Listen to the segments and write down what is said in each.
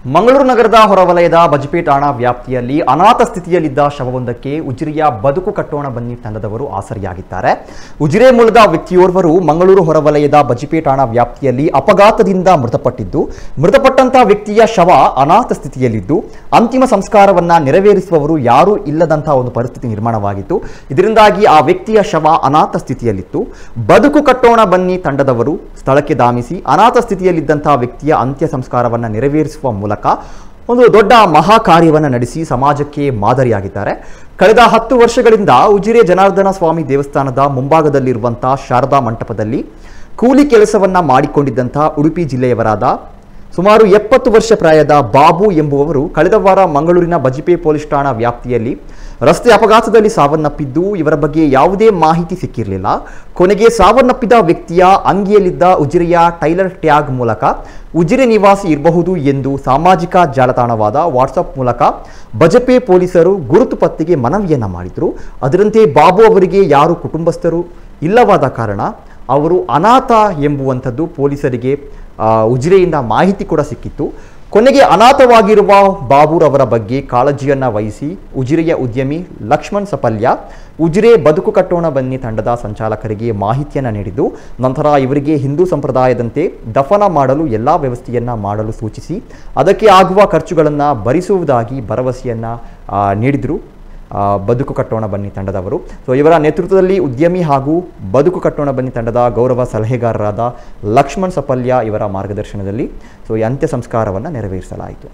ಮಂಗಳೂರು ನಗರದ ಹೊರವಲಯದ ಬಜ್ಪೆ ಠಾಣಾ ವ್ಯಾಪ್ತಿಯಲ್ಲಿ ಅನಾಥ ಸ್ಥಿತಿಯಲ್ಲಿದ್ದ ಶವವೊಂದಕ್ಕೆ ಉಜಿರೆಯ ಬದುಕು ಕಟ್ಟೋಣ ಬನ್ನಿ ತಂಡದವರು ಆಸರಿಯಾಗಿದ್ದಾರೆ ಉಜಿರೆ ಮೂಲದ ವ್ಯಕ್ತಿಯೋರ್ವರು ಮಂಗಳೂರು ಹೊರವಲಯದ ಬಜ್ಪೆ ಠಾಣಾ ವ್ಯಾಪ್ತಿಯಲ್ಲಿ ಅಪಘಾತದಿಂದ ಮೃತಪಟ್ಟಿದ್ದು ಮೃತಪಟ್ಟಂತಹ ವ್ಯಕ್ತಿಯ ಶವ ಅನಾಥ ಸ್ಥಿತಿಯಲ್ಲಿದ್ದು ಅಂತಿಮ ಸಂಸ್ಕಾರವನ್ನ ನೆರವೇರಿಸುವವರು ಯಾರೂ ಇಲ್ಲದಂತಹ ಒಂದು ಪರಿಸ್ಥಿತಿ ನಿರ್ಮಾಣವಾಗಿತ್ತು ಇದರಿಂದಾಗಿ ಆ ವ್ಯಕ್ತಿಯ ಶವ ಅನಾಥ ಸ್ಥಿತಿಯಲ್ಲಿತ್ತು ಬದುಕು ಕಟ್ಟೋಣ ಬನ್ನಿ ತಂಡದವರು ಸ್ಥಳಕ್ಕೆ ಧಾಮಿಸಿ ಅನಾಥ ಸ್ಥಿತಿಯಲ್ಲಿದ್ದಂತಹ ವ್ಯಕ್ತಿಯ ಅಂತ್ಯ ಸಂಸ್ಕಾರವನ್ನು ನೆರವೇರಿಸುವ ಮೂಲಕ ಒಂದು ದೊಡ್ಡ ಮಹಾ ಕಾರ್ಯವನ್ನು ನಡೆಸಿ ಸಮಾಜಕ್ಕೆ ಮಾದರಿಯಾಗಿದ್ದಾರೆ ಕಳೆದ ಹತ್ತು ವರ್ಷಗಳಿಂದ ಉಜಿರೆ ಜನಾರ್ದನ ಸ್ವಾಮಿ ದೇವಸ್ಥಾನದ ಮುಂಭಾಗದಲ್ಲಿರುವಂತಹ ಶಾರದಾ ಮಂಟಪದಲ್ಲಿ ಕೂಲಿ ಕೆಲಸವನ್ನ ಮಾಡಿಕೊಂಡಿದ್ದಂತಹ ಉಡುಪಿ ಜಿಲ್ಲೆಯವರಾದ ಸುಮಾರು ಎಪ್ಪತ್ತು ವರ್ಷ ಪ್ರಾಯದ ಬಾಬು ಎಂಬುವವರು ಕಳೆದ ವಾರ ಮಂಗಳೂರಿನ ಬಜಿಪೆ ಪೊಲೀಸ್ ಠಾಣಾ ವ್ಯಾಪ್ತಿಯಲ್ಲಿ ರಸ್ತೆ ಅಪಘಾತದಲ್ಲಿ ಸಾವನ್ನಪ್ಪಿದ್ದು ಇವರ ಬಗ್ಗೆ ಯಾವುದೇ ಮಾಹಿತಿ ಸಿಕ್ಕಿರಲಿಲ್ಲ ಕೊನೆಗೆ ಸಾವನ್ನಪ್ಪಿದ ವ್ಯಕ್ತಿಯ ಅಂಗಿಯಲ್ಲಿದ್ದ ಉಜಿರೆಯ ಟೈಲರ್ ಟ್ಯಾಗ್ ಮೂಲಕ ಉಜಿರೆ ನಿವಾಸಿ ಇರಬಹುದು ಎಂದು ಸಾಮಾಜಿಕ ಜಾಲತಾಣವಾದ ವಾಟ್ಸಪ್ ಮೂಲಕ ಬಜಪೆ ಪೊಲೀಸರು ಗುರುತು ಪತ್ತೆಗೆ ಮನವಿಯನ್ನ ಮಾಡಿದರು ಅದರಂತೆ ಬಾಬು ಅವರಿಗೆ ಯಾರು ಕುಟುಂಬಸ್ಥರು ಇಲ್ಲವಾದ ಕಾರಣ ಅವರು ಅನಾಥ ಎಂಬುವಂಥದ್ದು ಪೊಲೀಸರಿಗೆ ಆ, ಉಜಿರೆಯಿಂದ ಮಾಹಿತಿ ಕೂಡ ಸಿಕ್ಕಿತ್ತು ಕೊನೆಗೆ ಅನಾಥವಾಗಿರುವ ಬಾಬುರವರ ಬಗ್ಗೆ ಕಾಳಜಿಯನ್ನ ವಹಿಸಿ ಉಜಿರೆಯ ಉದ್ಯಮಿ ಲಕ್ಷ್ಮಣ್ ಸಪಲ್ಯ ಉಜಿರೆ ಬದುಕು ಕಟ್ಟೋಣ ಬನ್ನಿ ತಂಡದ ಸಂಚಾಲಕರಿಗೆ ಮಾಹಿತಿಯನ್ನು ನೀಡಿದ್ದು ನಂತರ ಇವರಿಗೆ ಹಿಂದೂ ಸಂಪ್ರದಾಯದಂತೆ ದಫನ ಮಾಡಲು ಎಲ್ಲ ವ್ಯವಸ್ಥೆಯನ್ನ ಮಾಡಲು ಸೂಚಿಸಿ ಅದಕ್ಕೆ ಆಗುವ ಖರ್ಚುಗಳನ್ನು ಭರಿಸುವುದಾಗಿ ಭರವಸೆಯನ್ನ ಆ, ನೀಡಿದರು ಆ, ಬದುಕು ಕಟ್ಟೋಣ ಬನ್ನಿ ತಂಡದವರು ಸೊ ಇವರ ನೇತೃತ್ವದಲ್ಲಿ ಉದ್ಯಮಿ ಹಾಗೂ ಬದುಕು ಕಟ್ಟೋಣ ಬನ್ನಿ ತಂಡದ ಗೌರವ ಸಲಹೆಗಾರರಾದ ಲಕ್ಷ್ಮಣ್ ಸಪಲ್ಯ ಇವರ ಮಾರ್ಗದರ್ಶನದಲ್ಲಿ ಸೊ ಈ ಅಂತ್ಯ ಸಂಸ್ಕಾರವನ್ನು ನೆರವೇರಿಸಲಾಯಿತು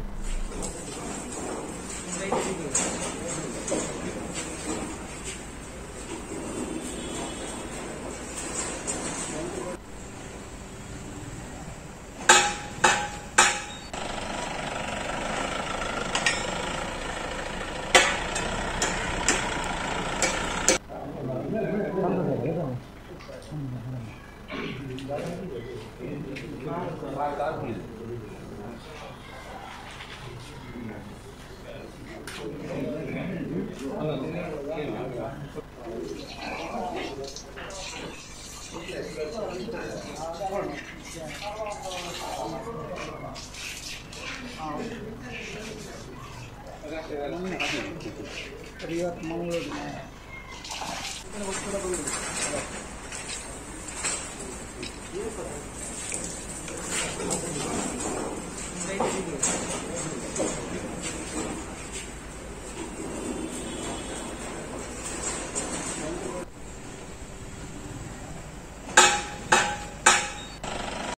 ಇವತ್ತು ಮಂಗಳೂರು